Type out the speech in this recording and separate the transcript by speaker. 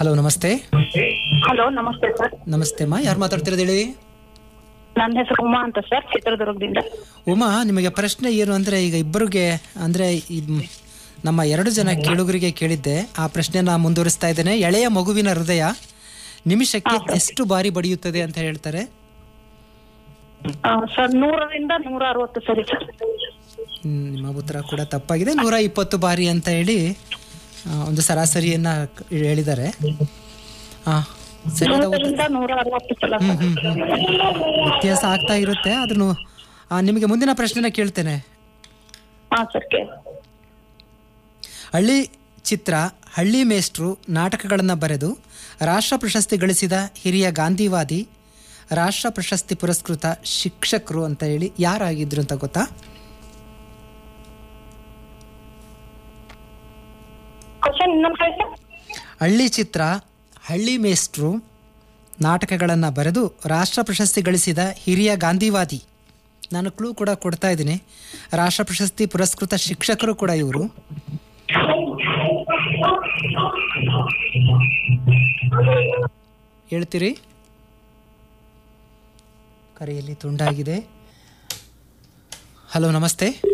Speaker 1: Hello ನಮಸ್ತೆ
Speaker 2: hello ನಮಸ್ತೆ sir
Speaker 1: ನಮಸ್ತೆ ಅಮ್ಮ ಯಾರು ಮಾತಾಡ್ತಿರೋದು ಹೇಳಿ
Speaker 2: ನನ್ನ ಹೆಸರು ಉಮಾ ಅಂತ ಸರ್ ಚಿತ್ರದುರ್ಗದಿಂದ
Speaker 1: ಉಮಾ ನಿಮಗೆ ಪ್ರಶ್ನೆ ಏನು ಅಂದರೆ ಈಗ ಇಬ್ಬರಿಗೆ ಅಂದರೆ ನಮ್ಮ ಎರಡು ಜನ ಕೇಳುಗರಿಗೆ ಕೇಳಿದ್ದೆ ಆ ಪ್ರಶ್ನೆನ ಮುಂದುವರಿಸ್ತಾ ಇದ್ದೇನೆ ಎಳೆಯ ಮಗುವಿನ ಹೃದಯ ನಿಮಿಷಕ್ಕೆ ಎಷ್ಟು ಬಾರಿ ಬಡಿಯುತ್ತದೆ ಅಂತ ಹೇಳ್ತಾರೆ
Speaker 2: ಆ, ಸರ್ ನೂರರಿಂದ ನೂರ ಅರವತ್ತು ಸರಿ ಸರ್
Speaker 1: ಹ್ಮ್, ನಿಮ್ಮ ಉತ್ತರ ಕೂಡ ತಪ್ಪಾಗಿದೆ ನೂರ ಇಪ್ಪತ್ತು ಬಾರಿ ಅಂತ ಹೇಳಿ ಆ, ಒಂದು ಸರಾಸರಿಯನ್ನ ಕ- ಹೇಳಿದ್ದಾರೆ ಆ, ಸರಿಯಾದ ಉತ್ತರ
Speaker 2: ನೂರರಿಂದ ನೂರ ಅರವತ್ತು ಸಲ
Speaker 1: ಹ್ಮ್, ಹ್ಮ್, ಹ್ಮ್. ವ್ಯತ್ಯಾಸ ಆಗ್ತಾ ಇರುತ್ತೆ ಆದ್ರೂ ನಿಮಗೆ ಮುಂದಿನ ಪ್ರಶ್ನೆನ ಕೇಳ್ತೇನೆ
Speaker 2: ಹಾ ಸರ್ ಕೇ
Speaker 1: ಹಳ್ಳಿ ಚಿತ್ರ ಹಳ್ಳಿ ಮೇಷ್ಟ್ರು ನಾಟಕಗಳನ್ನು ಬರೆದು ರಾಷ್ಟ್ರ ಪ್ರಶಸ್ತಿ ಗಳಿಸಿದ ಹಿರಿಯ ಗಾಂಧಿವಾದಿ ರಾಷ್ಟ್ರ ಪ್ರಶಸ್ತಿ ಪುರಸ್ಕೃತ ಶಿಕ್ಷಕರು ಅಂತ ಹೇಳಿ ಯಾರಾಗಿದ್ರು ಅಂತ ಗೊತ್ತಾ
Speaker 2: ಕ್ವಶನ್ ಇನ್ನೊಂದು ಕಡೆ ಸರ್
Speaker 1: ಹಳ್ಳಿ ಚಿತ್ರ ಹಳ್ಳಿ ಮೇಷ್ಟ್ರು ನಾಟಕಗಳನ್ನು ಬರೆದು ರಾಷ್ಟ್ರ ಪ್ರಶಸ್ತಿ ಗಳಿಸಿದ ಹಿರಿಯ ಗಾಂಧಿವಾದಿ ನಾನು ಕ್ಲೂ ಕೂಡ ಕೊಡ್ತಾ ಇದ್ದೀನಿ ರಾಷ್ಟ್ರ ಪ್ರಶಸ್ತಿ ಪುರಸ್ಕೃತ ಶಿಕ್ಷಕರು ಕೂಡ ಇವರು ಹೇಳ್ತೀರಿ ಕರೆಯಲ್ಲಿ ತುಂಡಾಗಿದೆ ಹಲೋ ನಮಸ್ತೆ